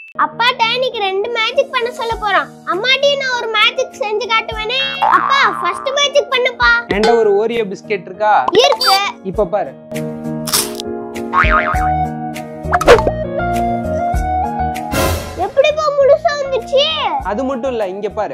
அப்பாட்ட இன்னைக்கு ரெண்டு மேஜிக் பண்ண சொல்ல போறோம் அம்மாட்டையும் நான் ஒரு மேஜிக் செஞ்சு காட்டுவேனே அப்பா ஃபர்ஸ்ட் மேஜிக் பண்ணுப்பா என்கிட்ட ஒரு ஓரியோ பிஸ்கெட் இருக்கா இருக்கு இப்ப பாரு எப்படிப்பா முழுசா வந்துச்சு அது மட்டும் இல்ல இங்க பாரு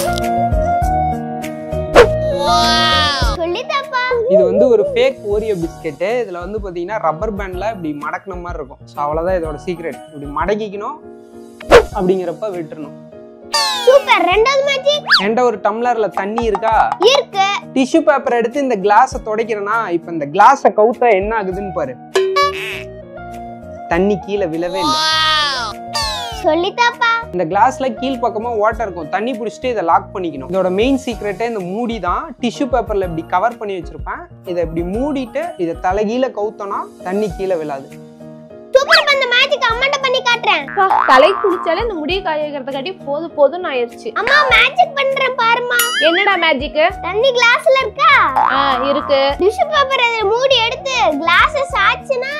சொல்லித்தாப்பா இது வந்து ஒரு ஃபேக் ஓரியோ பிஸ்கெட்டு இதுல வந்து பாத்தீங்கன்னா ரப்பர் பேண்ட்ல இப்படி மடக்குன மாதிரி இருக்கும் ஸோ அவ்வளவுதான் இதோட சீக்ரெட் இப்படி மடக்கிக்கணும் அப்படிங்கிறப்ப விட்டுறணும் சூப்பர் ரெண்டாவது மேஜிக் என்கிட்ட ஒரு டம்ளர்ல தண்ணி இருக்கா இருக்கு டிஷ்யூ பேப்பர் எடுத்து இந்த கிளாஸை துடைக்கிறேன்னா இப்ப இந்த கிளாஸை கவுத்தா என்ன ஆகுதுன்னு பாரு தண்ணி கீழே விழவே இல்லை சொல்லித்தாப்பா இந்த கிளாஸ்ல கீழ் பக்கமா வாட்டர் இருக்கும் தண்ணி பிடிச்சிட்டு இதை லாக் பண்ணிக்கணும் இதோட மெயின் சீக்ரெட்டே இந்த மூடி தான் டிஷ்யூ பேப்பர்ல இப்படி கவர் பண்ணி வச்சிருப்பேன் இதை இப்படி மூடிட்டு இதை தலைகீழ கவுத்தோம்னா தண்ணி கீழே விழாது சூப்பர் இந்த மேஜிக் அம்மாட்ட பண்ணி காட்டுறேன் அப்பா, தலை குளிச்சாலே இந்த முடியை காய்க்கிறத காட்டி போதும் போதும்னு ஆயிருச்சு அம்மா மேஜிக் பண்றேன் பாருமா என்னடா மேஜிக் தண்ணி கிளாஸ்ல இருக்கா ஆ இருக்கு டிஷ்யூ பேப்பர் அதை மூடி எடுத்து கிளாஸ் சாச்சுனா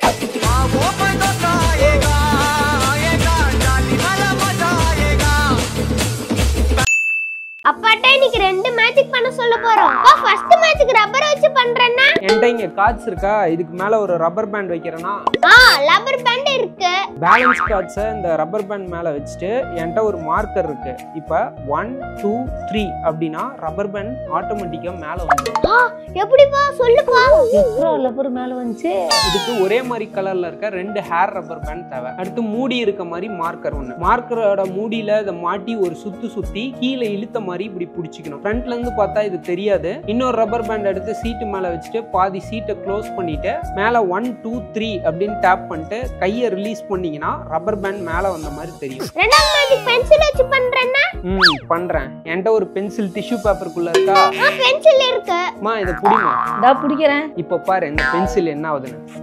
அப்பாட்ட இன்னைக்கு ரெண்டு மேஜிக் பண்ண சொல்ல போறோம் அப்பா ஃபர்ஸ்ட் மேஜிக் ரப்பர் வச்சு பண்றேன்னா என்கிட்ட இங்க கார்ட்ஸ் இருக்கா இதுக்கு மேல ஒரு ரப்பர் பேண்ட் வைக்கிறேன்னா ஆ ரப்பர் பேண்ட் இருக்கு பேலன்ஸ் கார்ட்ஸை இந்த ரப்பர் பேண்ட் மேல வச்சுட்டு என்கிட்ட ஒரு மார்க்கர் இருக்கு இப்ப ஒன் டூ த்ரீ அப்படின்னா ரப்பர் பேண்ட் ஆட்டோமேட்டிக்கா மேல வந்துடும் ஆ, எப்படிப்பா சொல்லுப்பா லப்பர் மேல வந்துச்சு இதுக்கு ஒரே மாதிரி கலர்ல இருக்க ரெண்டு ஹேர் ரப்பர் பேண்ட் தேவை அடுத்து மூடி இருக்க மாதிரி மார்க்கர் ஒன்று மார்க்கரோட மூடியில இதை மாட்டி ஒரு சுத்து சுத்தி கீழே இழுத்த மாதிரி இப்படி பிடிச்சிக்கணும் ஃப்ரண்ட்ல இருந்து பார்த்தா இது தெரியாது இன்னொரு ரப்பர் பேண்ட் எடுத்து சீட்டு மேல வச்சுட்டு பாதி சீட்டை க்ளோஸ் பண்ணிட்டு மேல ஒன் டூ த்ரீ அப்படின்னு டேப் பண்ணிட்டு கையை ரிலீஸ் பண்ணீங்கன்னா ரப்பர் பேண்ட் மேல வந்த மாதிரி தெரியும் ரெண்டாவது மேஜிக் பென்சில் வச்சு பண்றேன்னா ம் பண்றேன் என்கிட்ட ஒரு பென்சில் டிஷ்யூ பேப்பருக்குள்ள இருக்கா ஆ பென்சில் இருக்கு அம்மா இதை புடிமா இதா பிடிக்கிறேன் இப்போ பாரு இந்த பென்சில் என்ன ஆகுதுன்னு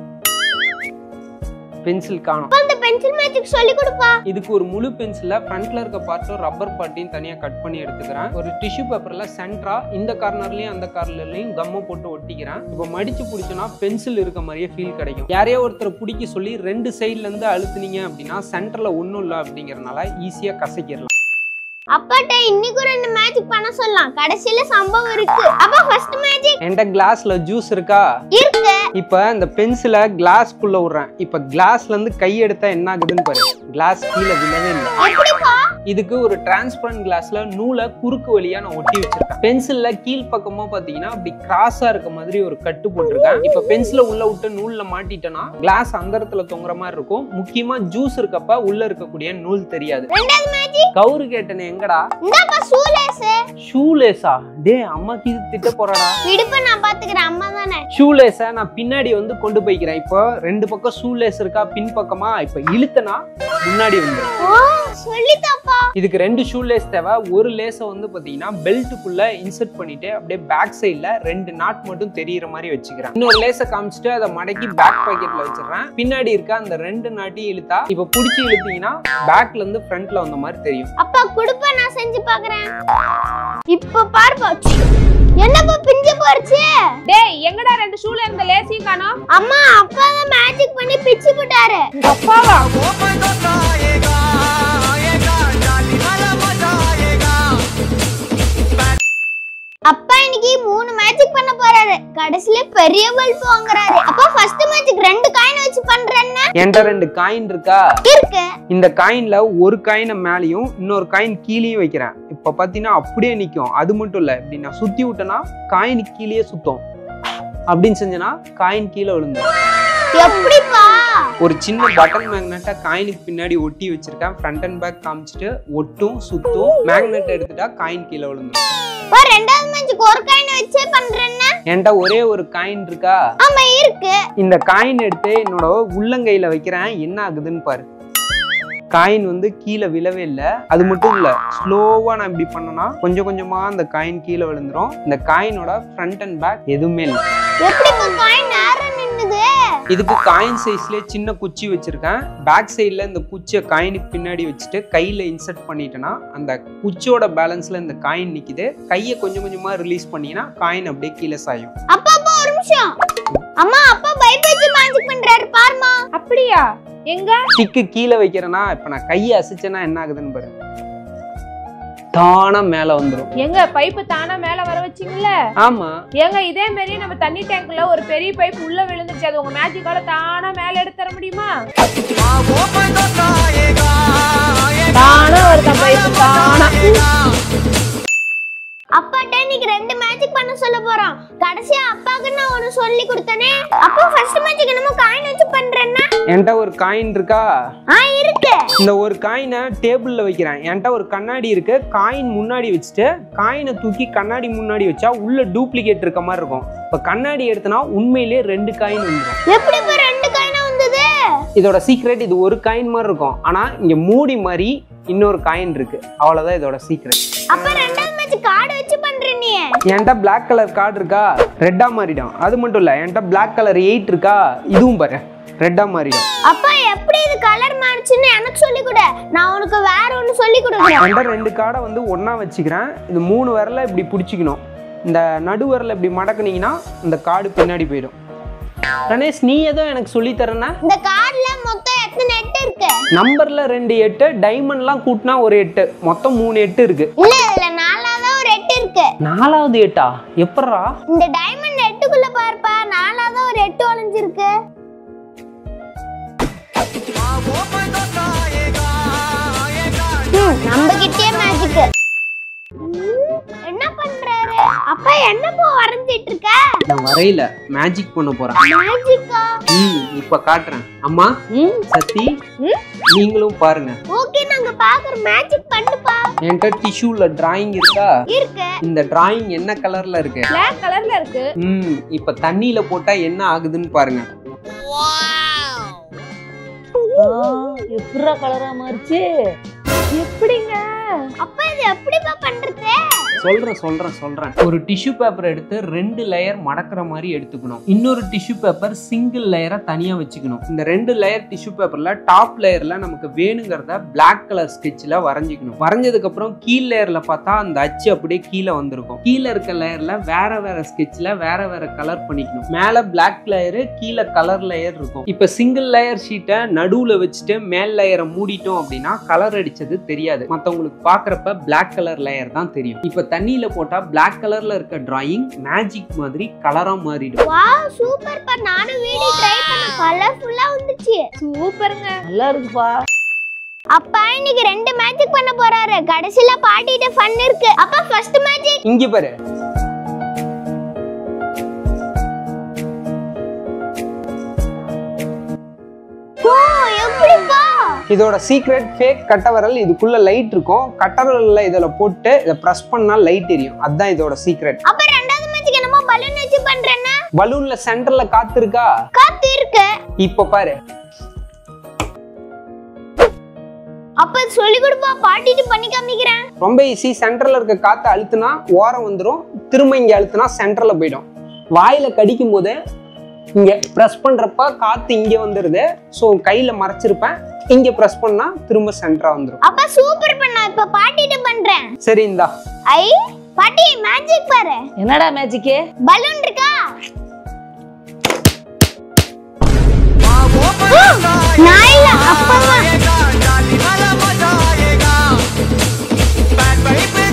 பென்சில் காணும் அப்பா அந்த பென்சில் மேஜிக் சொல்லி கொடுப்பா இதுக்கு ஒரு முழு பென்சில ஃப்ரண்ட்ல இருக்க பார்ட்டும் ரப்பர் பார்ட்டையும் தனியா கட் பண்ணி எடுத்துக்கிறேன் ஒரு டிஷ்யூ பேப்பர்ல சென்டரா இந்த கார்னர்லயும் அந்த கார்னர்லயும் கம்மை போட்டு ஒட்டிக்கிறேன் இப்போ மடிச்சு பிடிச்சோன்னா பென்சில் இருக்க மாதிரியே ஃபீல் கிடைக்கும் யாரையோ ஒருத்தர் பிடிக்க சொல்லி ரெண்டு சைடுல இருந்து அழுத்துனீங்க அப்படின்னா சென்டர்ல ஒன்றும் இல்லை அப்படிங்கறதுனால ஈஸியா கசக்கிடலாம் அப்பாட்ட இன்னைக்கு ரெண்டு மேஜிக் பண்ண சொல்லலாம் கடைசியில சம்பவம் இருக்கு அப்பா ஃபர்ஸ்ட் மேஜிக் என்கிட்ட கிளாஸ்ல ஜூஸ் இருக்கா இருக்கு இப்போ இந்த பென்சிலை கிளாஸ்க்குள்ள விடுறேன் இப்போ கிளாஸ்ல இருந்து கை எடுத்தா என்ன ஆகுதுன்னு பாரு கிளாஸ் கீழே விழவே இல்லை எப்படிப்பா இதுக்கு ஒரு டிரான்ஸ்பரண்ட் கிளாஸ்ல நூலை குறுக்கு வழியா நான் ஒட்டி வச்சிருக்கேன் பென்சில்ல கீழ் பக்கமா பாத்தீங்கன்னா அப்படி கிராஸா இருக்க மாதிரி ஒரு கட்டு போட்டிருக்கேன் இப்ப பென்சில உள்ள விட்டு நூல்ல மாட்டிட்டேன்னா கிளாஸ் அந்த இடத்துல தொங்குற மாதிரி இருக்கும் முக்கியமா ஜூஸ் இருக்கப்ப உள்ள இருக்கக்கூடிய நூல் தெரியாது ரெண்டாவது மேஜிக் கவுரு கேட்டனே எங்கடா இந்தாப்பா ஷூலேஸ் ஷூலேஸா டே அம்மாக்கு இது திட்ட போறாடா விடுப்ப நான் பாத்துக்கிறேன் அம்மா தானே ஷூலேஸை நான் பின்னாடி வந்து கொண்டு போய்க்கிறேன் இப்போ ரெண்டு பக்கம் ஷூலேஸ் இருக்கா பின் பக்கமா இப்ப இழுத்தனா முன்னாடி வந்து ஓ சொல்லித்தாப்பா இதுக்கு ரெண்டு ஷூ லேஸ் தேவை ஒரு லேஸை வந்து பார்த்தீங்கன்னா பெல்ட்டுக்குள்ள இன்சர்ட் பண்ணிட்டு அப்படியே பேக் சைடில் ரெண்டு நாட் மட்டும் தெரியிற மாதிரி வச்சுக்கிறேன் இன்னொரு லேஸை காமிச்சிட்டு அதை மடக்கி பேக் பாக்கெட்ல வச்சிடுறேன் பின்னாடி இருக்க அந்த ரெண்டு நாட்டையும் இழுத்தா இப்போ பிடிச்சி இழுத்தீங்கன்னா பேக்ல இருந்து ஃப்ரண்ட்ல வந்த மாதிரி தெரியும் அப்பா குடுப்பா நான் செஞ்சு பாக்குறேன் இப்ப பாருப்பா என்னப்பா பிஞ்சு போறச்சு டேய் எங்கடா ரெண்டு ஷூல இருந்த லேசியும் காணோம் அம்மா அப்பா தான் மேஜிக் பண்ணி பிச்சு போட்டாரு உங்க அப்பாவா அப்பா இன்னைக்கு மூணு மேஜிக் பண்ண போறாரு கடைசியில பெரிய பல்ப் வாங்குறாரு அப்பா ஃபர்ஸ்ட் மேஜிக் ரெண்டு காயின் வச்சு பண்றேன்னா என்கிட்ட ரெண்டு காயின் இருக்கா இருக்கு இந்த காயின்ல ஒரு காயினை மேலேயும் இன்னொரு காயின் கீழேயும் வைக்கிறேன் இப்போ பார்த்தீங்கன்னா அப்படியே நிற்கும் அது மட்டும் இல்லை இப்படி நான் சுற்றி விட்டேன்னா காயின் கீழேயே சுத்தம் அப்படின்னு செஞ்சேன்னா காயின் கீழே விழுந்துடும் எப்படிப்பா ஒரு சின்ன பட்டன் மேக்னெட்டை காயினுக்கு பின்னாடி ஒட்டி வச்சிருக்கேன் ஃப்ரண்ட் அண்ட் பேக் காமிச்சிட்டு ஒட்டும் சுத்தும் மேக்னெட் எடுத்துட்டா காயின் கீழே விழுந்துடும் அப்பா ரெண்டாவது மேஜிக் ஒரு காயின் வச்சே பண்றேன்னா என்கிட்ட ஒரே ஒரு காயின் இருக்கா ஆமா இருக்கு இந்த காயின் எடுத்து என்னோட உள்ளங்கையில வைக்கிறேன் என்ன ஆகுதுன்னு பாரு காயின் வந்து கீழே விழவே இல்லை அது மட்டும் இல்ல ஸ்லோவா நான் இப்படி பண்ணனா கொஞ்சம் கொஞ்சமா அந்த காயின் கீழே விழுந்துரும் இந்த காயினோட ஃப்ரண்ட் அண்ட் பேக் எதுவுமே இல்லை எப்படிப்பா காயின் நேரம் நின்னுது இதுக்கு காயின் சைஸ்லயே சின்ன குச்சி வச்சிருக்கேன் பேக் சைடில் இந்த குச்சியை காயினுக்கு பின்னாடி வச்சுட்டு கையில் இன்சர்ட் பண்ணிட்டேன்னா அந்த குச்சியோட பேலன்ஸ்ல இந்த காயின் நிக்குது கையை கொஞ்சம் கொஞ்சமா ரிலீஸ் பண்ணீங்கன்னா காயின் அப்படியே கீழே சாயும் அப்பா அப்பா ஒரு நிமிஷம் அம்மா அப்பா பைப் வச்சு மேஜிக் பண்றாரு பாருமா அப்படியா எங்க ஸ்டிக்கு கீழே வைக்கிறேன்னா இப்ப நான் கையை அசைச்சேன்னா என்ன ஆகுதுன்னு பாரு தானா மேல வந்துரும் எங்க பைப்பு தானா மேல வர வச்சீங்கல்ல ஆமா ஏங்க இதே மாதிரி நம்ம தண்ணி டேங்க்ல ஒரு பெரிய பைப் உள்ள விழுந்துருச்சு அது உங்க மேஜிக்கால தானா மேல எடுத்து தர முடியுமா தானா வருதா பைப்பு தானா அப்பாட்ட இன்னைக்கு ரெண்டு மேஜிக் பண்ண சொல்ல போறோம் கடைசியா அப்பாக்கு நான் ஒன்னு சொல்லி கொடுத்தனே அப்பா ஃபர்ஸ்ட் மேஜிக் என்னமோ காயின் வச்சு பண்றேன்னா என்கிட்ட ஒரு காயின் இருக்கா ஆ இருக்கு இந்த ஒரு காயினை டேபிள்ல வைக்கிறேன் என்கிட்ட ஒரு கண்ணாடி இருக்கு காயின் முன்னாடி வச்சுட்டு காயினை தூக்கி கண்ணாடி முன்னாடி வச்சா உள்ள டூப்ளிகேட் இருக்க மாதிரி இருக்கும் இப்ப கண்ணாடி எடுத்தனா உண்மையிலேயே ரெண்டு காயின் வந்துடும் எப்படி இப்ப ரெண்டு காயினா வந்தது இதோட சீக்ரெட் இது ஒரு காயின் மாதிரி இருக்கும் ஆனா இங்க மூடி மாதிரி இன்னொரு காயின் இருக்கு அவ்வளவுதான் இதோட சீக்ரெட் அப்ப ரெண்டாவது மேஜிக் கார்டு வச்சு பண்ற நீ என்கிட்ட பிளாக் கலர் கார்டு இருக்கா ரெட்டா மாறிடும் அது மட்டும் இல்ல என்கிட்ட பிளாக் கலர் எயிட் இருக்கா இதுவும் பாரு ரெட்டா மாறிடும் அப்பா எப்படி இது கலர் மாறுச்சுன்னு எனக்கு சொல்லி கொடு நான் உனக்கு வேற ஒன்னு சொல்லி கொடுக்குறேன் என்கிட்ட ரெண்டு கார்டை வந்து ஒண்ணா வச்சுக்கிறேன் இது மூணு விரல இப்படி பிடிச்சிக்கணும் இந்த நடு விரல இப்படி மடக்குனீங்கன்னா இந்த கார்டு பின்னாடி போயிடும் கணேஷ் நீ ஏதோ எனக்கு சொல்லி தரேன்னா இந்த கார்டுல மொத்தம் எத்தனை எட்டு இருக்கு நம்பர்ல ரெண்டு எட்டு டைமண்ட்லாம் கூட்டினா ஒரு எட்டு மொத்தம் மூணு எட்டு இருக்கு இல்ல இதுல நாலாவது ஒரு எட்டு இருக்கு நாலாவது எட்டா எப்பட்றா இந்த டைமண்ட் எட்டுக்குள்ள பாருப்பா நாலாவது ஒரு எட்டு ஒளிஞ்சிருக்கு ம், நம்ம கிட்டே மேஜிக் என்ன பண்றாரு அப்பா என்ன போ வரைஞ்சிட்டு இருக்க நான் வரையில மேஜிக் பண்ண போறேன் மேஜிக்கா ம் இப்ப காட்டுறேன் அம்மா சத்தி நீங்களும் பாருங்க ஓகே நாங்க பாக்குறோம் மேஜிக் பண்ணுப்பா என்கிட்ட டிஷ்யூல டிராயிங் இருக்கா இருக்கு இந்த டிராயிங் என்ன கலர்ல இருக்கு பிளாக் கலர்ல இருக்கு ம் இப்ப தண்ணியில போட்டா என்ன ஆகுதுன்னு பாருங்க எப்படா கலரா மாறிச்சு எப்படிங்க அப்பா இது எப்படிப்பா பண்றது சொல்றேன் சொல்றேன் சொல்றேன் ஒரு டிஷ்யூ பேப்பர் எடுத்து ரெண்டு லேயர் மடக்கிற மாதிரி எடுத்துக்கணும் இன்னொரு டிஷ்யூ பேப்பர் சிங்கிள் லேயரா தனியா வச்சுக்கணும் இந்த ரெண்டு லேயர் டிஷ்யூ பேப்பர்ல டாப் லேயர்ல நமக்கு வேணுங்கிறத பிளாக் கலர் ஸ்கெட்ச்ல வரைஞ்சிக்கணும் வரைஞ்சதுக்கு அப்புறம் கீழ் லேயர்ல பார்த்தா அந்த அச்சு அப்படியே கீழே வந்திருக்கும் கீழே இருக்க லேயர்ல வேற வேற ஸ்கெட்ச்ல வேற வேற கலர் பண்ணிக்கணும் மேல பிளாக் லேயரு கீழே கலர் லேயர் இருக்கும் இப்ப சிங்கிள் லேயர் ஷீட்டை நடுவுல வச்சுட்டு மேல் லேயரை மூடிட்டோம் அப்படின்னா கலர் அடிச்சது தெரியாது மத்தவங்களுக்கு பாக்குறப்ப பிளாக் கலர் லேயர் தான் தெரியும் இப்ப தண்ணியில போட்டா பிளாக் கலர்ல இருக்க டிராயிங் மேஜிக் மாதிரி கலரா மாறிடும் வாவ் சூப்பர் பா நானும் வீடியோ ட்ரை பண்ண கலர்ஃபுல்லா வந்துச்சு சூப்பருங்க நல்லா இருக்குப்பா அப்பா இன்னைக்கு ரெண்டு மேஜிக் பண்ண போறாரு கடைசில பாட்டிட்ட ஃபன் இருக்கு அப்பா ஃபர்ஸ்ட் மேஜிக் இங்க பாரு ஓ எப்படிப்பா இதோட சீக்ரெட் ஃபேக் கட்டவரல் இதுக்குள்ள லைட் இருக்கும் கட்டவரல்ல இதுல போட்டு இதை ப்ரெஸ் பண்ணா லைட் எரியும் அதுதான் இதோட சீக்ரெட் அப்ப ரெண்டாவது மேஜிக் என்னமோ பலூன் வச்சு பண்றேன்னா பலூன்ல சென்டர்ல காத்து இருக்கா காத்து இருக்கு இப்ப பாரு அப்ப இது சொல்லி கொடுப்பா பாட்டிட்டு பண்ணி காமிக்கிறேன் ரொம்ப ஈஸி சென்டர்ல இருக்க காத்தை அழுத்துனா ஓரம் வந்துடும் திரும்ப இங்க அழுத்துனா சென்டர்ல போயிடும் வாயில கடிக்கும் போது இங்க ப்ரெஸ் பண்றப்ப காத்து இங்க வந்துருது ஸோ கையில மறைச்சிருப்பேன் இங்க ப்ரெஸ் பண்ணா திரும்ப சென்டரா வந்துடும் அப்பா சூப்பர் பண்ணா இப்ப பாட்டிட்டு பண்றேன் சரி இந்தா ஐ பாட்டி மேஜிக் பாரு என்னடா மேஜிக்கு பலூன் இருக்கா நான் இல்ல அப்பா